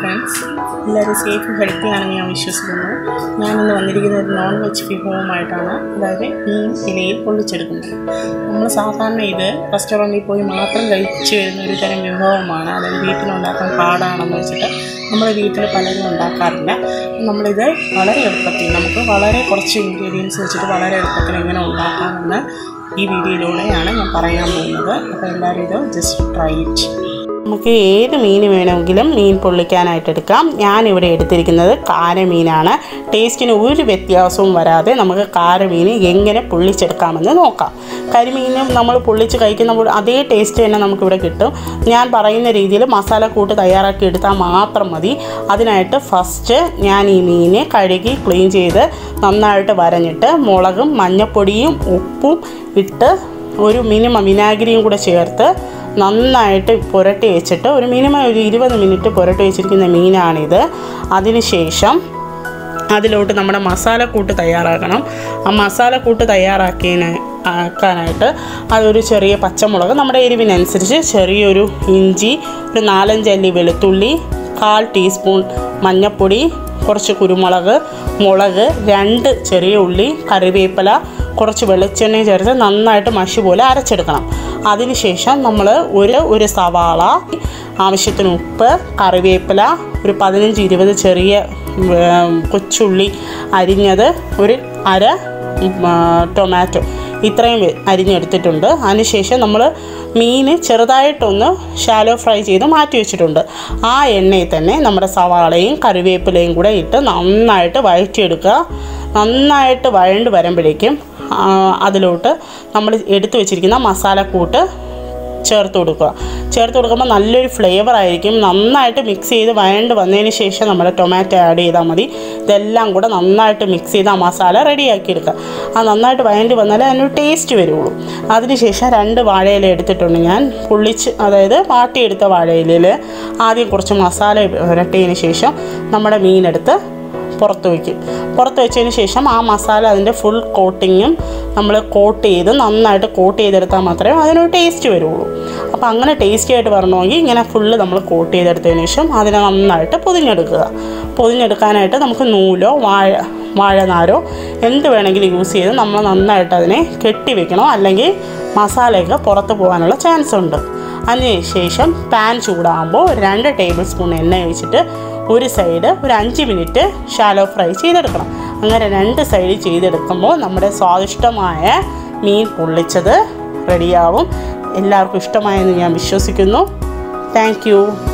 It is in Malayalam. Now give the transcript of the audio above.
ഫ്രണ്ട്സ് എല്ലാവരും സേഫ് ഹെൽത്തി ആണെന്ന് ഞാൻ വിശ്വസിക്കുന്നു ഞാനിന്ന് വന്നിരിക്കുന്ന ഒരു നോൺ വെജ് വിഭവമായിട്ടാണ് അതായത് മീൻ ഇലയിൽ പൊള്ളിച്ചെടുക്കുന്നത് നമ്മൾ സാധാരണ ഇത് റെസ്റ്റോറൻറ്റിൽ പോയി മാത്രം കഴിച്ചു വരുന്ന ഒരു തരം വിഭവമാണ് അതായത് വീട്ടിലുണ്ടാക്കാൻ പാടാണെന്ന് വെച്ചിട്ട് നമ്മൾ വീട്ടിൽ പലരും ഉണ്ടാക്കാറില്ല നമ്മളിത് വളരെ എളുപ്പത്തിൽ നമുക്ക് വളരെ കുറച്ച് ഇൻഗ്രീഡിയൻസ് വെച്ചിട്ട് വളരെ എളുപ്പത്തിൽ എങ്ങനെ ഉണ്ടാക്കാമെന്ന് ഈ വീഡിയോയിലൂടെയാണ് ഞാൻ പറയാൻ പോകുന്നത് അപ്പോൾ എല്ലാവരും ഇത് ജസ്റ്റ് ട്രൈ ഇറ്റ് നമുക്ക് ഏത് മീൻ വേണമെങ്കിലും മീൻ പൊള്ളിക്കാനായിട്ട് എടുക്കാം ഞാനിവിടെ എടുത്തിരിക്കുന്നത് കാരമീനാണ് ടേസ്റ്റിന് ഒരു വ്യത്യാസവും വരാതെ നമുക്ക് കാരമീൻ എങ്ങനെ പൊള്ളിച്ചെടുക്കാമെന്ന് നോക്കാം കരിമീനും നമ്മൾ പൊള്ളിച്ച് കഴിക്കുന്ന അതേ ടേസ്റ്റ് തന്നെ നമുക്കിവിടെ കിട്ടും ഞാൻ പറയുന്ന രീതിയിൽ മസാല കൂട്ട് തയ്യാറാക്കി എടുത്താൽ മാത്രം മതി അതിനായിട്ട് ഫസ്റ്റ് ഞാൻ ഈ മീനെ കഴുകി ക്ലീൻ ചെയ്ത് നന്നായിട്ട് വരഞ്ഞിട്ട് മുളകും മഞ്ഞപ്പൊടിയും ഉപ്പും ഇട്ട് ഒരു മിനിമം വിനാഗിരിയും കൂടെ ചേർത്ത് നന്നായിട്ട് പുരട്ടി വെച്ചിട്ട് ഒരു മിനിമം ഒരു ഇരുപത് മിനിറ്റ് പുരട്ടി വെച്ചിരിക്കുന്ന മീനാണിത് അതിനുശേഷം അതിലോട്ട് നമ്മുടെ മസാലക്കൂട്ട് തയ്യാറാക്കണം ആ മസാലക്കൂട്ട് തയ്യാറാക്കിയതിന് ആക്കാനായിട്ട് അതൊരു ചെറിയ പച്ചമുളക് നമ്മുടെ എരിവിനനുസരിച്ച് ചെറിയൊരു ഇഞ്ചി ഒരു നാലഞ്ചല്ലി വെളുത്തുള്ളി കാൽ ടീസ്പൂൺ മഞ്ഞൾപ്പൊടി കുറച്ച് കുരുമുളക് മുളക് രണ്ട് ചെറിയ ഉള്ളി കറിവേപ്പില കുറച്ച് വെളിച്ചെണ്ണ ചേർത്ത് നന്നായിട്ട് മഷി പോലെ അരച്ചെടുക്കണം അതിനുശേഷം നമ്മൾ ഒരു ഒരു സവാള ആവശ്യത്തിന് ഉപ്പ് കറിവേപ്പില ഒരു പതിനഞ്ച് ഇരുപത് ചെറിയ ഉം, കൊച്ചുള്ളി അരിഞ്ഞത് ഒരു അര ഉം, ആ, ടൊമാറ്റോ ഇത്രയും വെ- അരിഞ്ഞെടുത്തിട്ടുണ്ട് അതിനുശേഷം നമ്മൾ മീൻ ചെറുതായിട്ടൊന്ന് ഷാലോ ഫ്രൈ ചെയ്ത് മാറ്റി വെച്ചിട്ടുണ്ട് ആ എണ്ണയിൽ തന്നെ നമ്മുടെ സവാളയും കറിവേപ്പിലയും കൂടെ ഇട്ട് നന്നായിട്ട് വഴറ്റിയെടുക്കുക നന്നായിട്ട് വഴണ്ട് വരുമ്പോഴേക്കും ആ, അതിലോട്ട് നമ്മൾ എടുത്തു വെച്ചിരിക്കുന്ന മസാലക്കൂട്ട് ചേർത്ത് കൊടുക്കുക ചേർത്ത് കൊടുക്കുമ്പോൾ നല്ലൊരു ഫ്ലേവർ ആയിരിക്കും നന്നായിട്ട് മിക്സ് ചെയ്ത് വഴണ്ട് വന്നതിന് ശേഷം നമ്മൾ ടൊമാറ്റോ ആഡ് ചെയ്താൽ മതി ഇതെല്ലാം കൂടെ നന്നായിട്ട് മിക്സ് ചെയ്ത് ആ മസാല റെഡിയാക്കി എടുക്കുക ആ നന്നായിട്ട് വഴണ്ട് വന്നാലേ അതിനൊരു ടേസ്റ്റ് വരുള്ളൂ അതിനുശേഷം രണ്ട് വാഴയില എടുത്തിട്ടുണ്ട് ഞാൻ പൊള്ളിച്ച് അതായത് വാട്ടിയെടുത്ത വാഴയിലയിൽ ആദ്യം കുറച്ച് മസാല പുരട്ടിയതിന് ശേഷം നമ്മുടെ മീനെടുത്ത് പുറത്ത് വയ്ക്കും പുറത്ത് വെച്ചതിന് ശേഷം ആ മസാല അതിൻ്റെ ഫുൾ കോട്ടിങ്ങും നമ്മൾ കോട്ട് ചെയ്ത് നന്നായിട്ട് കോട്ട് ചെയ്തെടുത്താൽ മാത്രമേ അതിനൊരു ടേസ്റ്റ് വരുള്ളൂ അപ്പോൾ അങ്ങനെ ടേസ്റ്റി ആയിട്ട് വരണമെങ്കിൽ ഇങ്ങനെ ഫുള്ള് നമ്മൾ കോട്ട് ചെയ്തെടുത്തതിന് ശേഷം അതിനെ നന്നായിട്ട് പൊതിഞ്ഞെടുക്കുക പൊതിഞ്ഞെടുക്കാനായിട്ട് നമുക്ക് നൂലോ വാഴ വാഴനാരോ എന്ത് വേണമെങ്കിലും യൂസ് ചെയ്ത് നമ്മൾ നന്നായിട്ട് അതിനെ കെട്ടി വെക്കണം അല്ലെങ്കിൽ മസാലയൊക്കെ പുറത്ത് പോകാനുള്ള ചാൻസ് ഉണ്ട് അതിനുശേഷം പാൻ ചൂടാകുമ്പോൾ രണ്ട് ടേബിൾ സ്പൂൺ എണ്ണ ഒഴിച്ചിട്ട് ഒരു സൈഡ് ഒരു അഞ്ച് മിനിറ്റ് ഷാലോ ഫ്രൈ ചെയ്തെടുക്കണം അങ്ങനെ രണ്ട് സൈഡ് ചെയ്തെടുക്കുമ്പോൾ നമ്മുടെ സ്വാദിഷ്ടമായ മീൻ പൊള്ളിച്ചത് റെഡിയാവും എല്ലാവർക്കും ഇഷ്ടമായെന്ന് ഞാൻ വിശ്വസിക്കുന്നു താങ്ക്